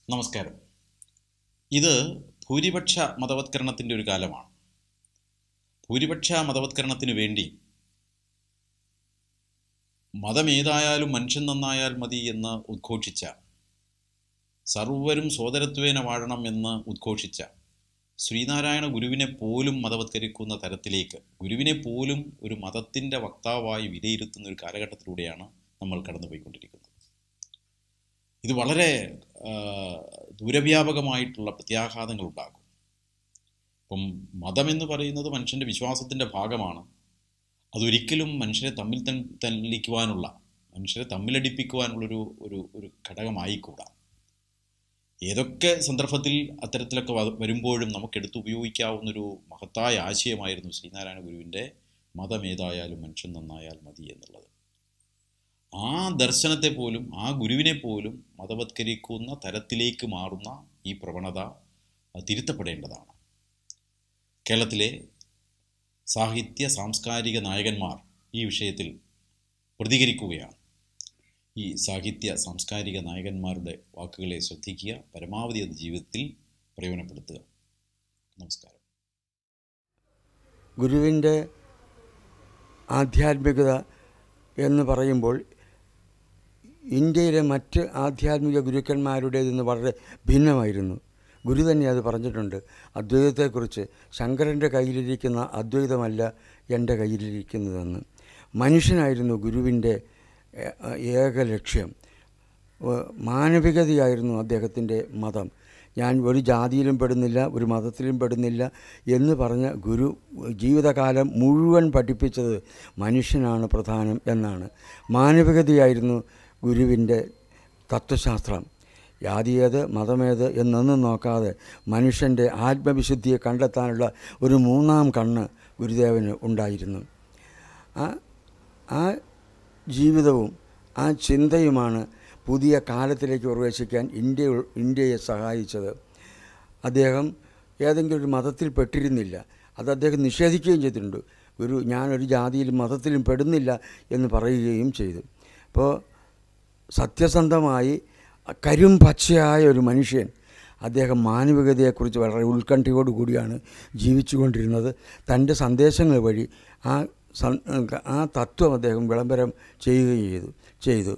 നമസ്കാരം ഇത് ഭൂരിപക്ഷ മതവത്കരണത്തിൻ്റെ ഒരു കാലമാണ് ഭൂരിപക്ഷ മതവത്കരണത്തിന് വേണ്ടി മതമേതായാലും മനുഷ്യൻ നന്നായാൽ മതി എന്ന് ഉദ്ഘോഷിച്ച സർവരും സോദരത്വേന വാഴണം എന്ന് ഉദ്ഘോഷിച്ച ശ്രീനാരായണ ഗുരുവിനെ പോലും മതവത്കരിക്കുന്ന തരത്തിലേക്ക് ഗുരുവിനെ പോലും ഒരു മതത്തിൻ്റെ വക്താവായി വിലയിരുത്തുന്ന ഒരു കാലഘട്ടത്തിലൂടെയാണ് നമ്മൾ കടന്നുപോയിക്കൊണ്ടിരിക്കുന്നത് ഇത് വളരെ ആ, ദൂരവ്യാപകമായിട്ടുള്ള പ്രത്യാഘാതങ്ങൾ ഉണ്ടാകും ഇപ്പം മതമെന്ന് പറയുന്നത് മനുഷ്യൻ്റെ വിശ്വാസത്തിൻ്റെ ഭാഗമാണ് അതൊരിക്കലും മനുഷ്യരെ തമ്മിൽ തൻ തല്ലിക്കുവാനുള്ള മനുഷ്യരെ തമ്മിലടിപ്പിക്കുവാനുള്ളൊരു ഒരു ഒരു ഘടകമായിക്കൂടാ ഏതൊക്കെ സന്ദർഭത്തിൽ അത്തരത്തിലൊക്കെ വ- വരുമ്പോഴും നമുക്ക് എടുത്ത് ഉപയോഗിക്കാവുന്നൊരു മഹത്തായ ആശയമായിരുന്നു ശ്രീനാരായണ ഗുരുവിൻ്റെ മതമേതായാലും മനുഷ്യൻ നന്നായാൽ മതി എന്നുള്ളത് ആ ദർശനത്തെ പോലും ആ ഗുരുവിനെ പോലും മതവത്കരിക്കുന്ന തരത്തിലേക്ക് മാറുന്ന ഈ പ്രവണത അത് തിരുത്തപ്പെടേണ്ടതാണ് കേരളത്തിലെ സാഹിത്യ സാംസ്കാരിക നായകന്മാർ ഈ വിഷയത്തിൽ പ്രതികരിക്കുകയാണ് ഈ സാഹിത്യ സാംസ്കാരിക നായകന്മാരുടെ വാക്കുകളെ ശ്രദ്ധിക്കുക പരമാവധി അത് ജീവിതത്തിൽ പ്രയോജനപ്പെടുത്തുക നമസ്കാരം ഗുരുവിൻ്റെ ആധ്യാത്മികത എന്ന് പറയുമ്പോൾ ഇന്ത്യയിലെ മറ്റ് ആധ്യാത്മിക ഗുരുക്കന്മാരുടേതെന്ന് വളരെ ഭിന്നമായിരുന്നു ഗുരു തന്നെ അത് പറഞ്ഞിട്ടുണ്ട് അദ്വൈതത്തെക്കുറിച്ച് ശങ്കരൻ്റെ കയ്യിലിരിക്കുന്ന അദ്വൈതമല്ല എൻ്റെ കയ്യിലിരിക്കുന്നതെന്ന് മനുഷ്യനായിരുന്നു ഗുരുവിൻ്റെ ഏ- ഏക ലക്ഷ്യം ഏഹ് മാനവികതയായിരുന്നു അദ്ദേഹത്തിൻ്റെ മതം ഞാൻ ഒരു ജാതിയിലും പെടുന്നില്ല ഒരു മതത്തിലും പെടുന്നില്ല എന്ന് പറഞ്ഞ ഗുരു ജീവിതകാലം മുഴുവൻ പഠിപ്പിച്ചത് മനുഷ്യനാണ് പ്രധാനം എന്നാണ് മാനവികതയായിരുന്നു ഗുരുവിൻ്റെ തത്വശാസ്ത്രം ജാതിയേത് മതമേത് എന്നൊന്നും നോക്കാതെ മനുഷ്യൻ്റെ ആത്മവിശുദ്ധിയെ കണ്ടെത്താനുള്ള ഒരു മൂന്നാം കണ്ണ് ഗുരുദേവന് ഉണ്ടായിരുന്നു ആ ആ ജീവിതവും ആ ചിന്തയുമാണ് പുതിയ കാലത്തിലേക്ക് പ്രവേശിക്കാൻ ഇന്ത്യ ഇന്ത്യയെ സഹായിച്ചത് അദ്ദേഹം ഏതെങ്കിലും ഒരു മതത്തിൽ പെട്ടിരുന്നില്ല അത് അദ്ദേഹം നിഷേധിക്കുകയും ചെയ്തിട്ടുണ്ട് ഒരു ഞാനൊരു ജാതിയിലും മതത്തിലും പെടുന്നില്ല എന്ന് പറയുകയും ചെയ്തു അപ്പോൾ സത്യസന്ധമായി കരും പച്ചയായ ഒരു മനുഷ്യൻ അദ്ദേഹം മാനവികതയെക്കുറിച്ച് വളരെ ഉത്കണ്ഠയോടു കൂടിയാണ് ജീവിച്ചുകൊണ്ടിരുന്നത് തൻ്റെ സന്ദേശങ്ങൾ വഴി ആ സൻ- ആ തത്വം അദ്ദേഹം വിളംബരം ചെയ്യുകയും ചെയ്തു ചെയ്തു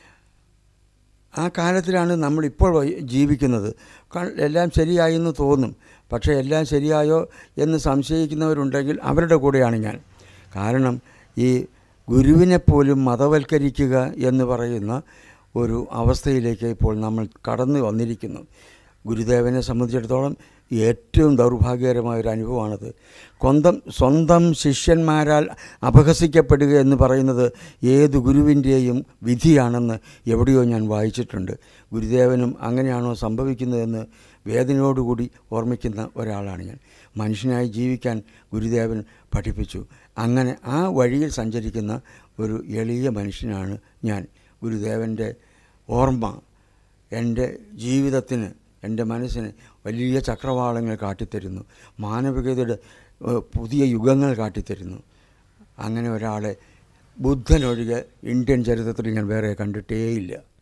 ആ കാലത്തിലാണ് നമ്മളിപ്പോൾ വൈ- ജീവിക്കുന്നത് ക- എല്ലാം ശരിയായി എന്ന് തോന്നും പക്ഷേ എല്ലാം ശരിയായോ എന്ന് സംശയിക്കുന്നവരുണ്ടെങ്കിൽ അവരുടെ കൂടെയാണ് ഞാൻ കാരണം ഈ ഗുരുവിനെ പോലും മതവൽക്കരിക്കുക എന്ന് പറയുന്ന ഒരു അവസ്ഥയിലേക്ക് ഇപ്പോൾ നമ്മൾ കടന്നു വന്നിരിക്കുന്നു ഗുരുദേവനെ സംബന്ധിച്ചിടത്തോളം ഏറ്റവും ദൗർഭാഗ്യകരമായ ഒരു അനുഭവമാണത് സ്വന്തം സ്വന്തം ശിഷ്യന്മാരാൽ അപഹസിക്കപ്പെടുക എന്ന് പറയുന്നത് ഏത് ഗുരുവിൻ്റെയും വിധിയാണെന്ന് എവിടെയോ ഞാൻ വായിച്ചിട്ടുണ്ട് ഗുരുദേവനും അങ്ങനെയാണോ സംഭവിക്കുന്നതെന്ന് വേദനയോടുകൂടി ഓർമ്മിക്കുന്ന ഒരാളാണ് ഞാൻ മനുഷ്യനായി ജീവിക്കാൻ ഗുരുദേവൻ പഠിപ്പിച്ചു അങ്ങനെ ആ വഴിയിൽ സഞ്ചരിക്കുന്ന ഒരു എളിയ മനുഷ്യനാണ് ഞാൻ ഗുരുദേവൻ്റെ ഓർമ്മ എൻ്റെ ജീവിതത്തിന് എൻ്റെ മനസ്സിന് വലിയ ചക്രവാളങ്ങൾ കാട്ടിത്തരുന്നു മാനവികതയുടെ ഏഹ്, പുതിയ യുഗങ്ങൾ കാട്ടിത്തരുന്നു അങ്ങനെ ഒരാളെ ബുദ്ധനൊഴികെ ഇന്ത്യൻ ചരിത്രത്തിൽ ഞാൻ വേറെ കണ്ടിട്ടേയില്ല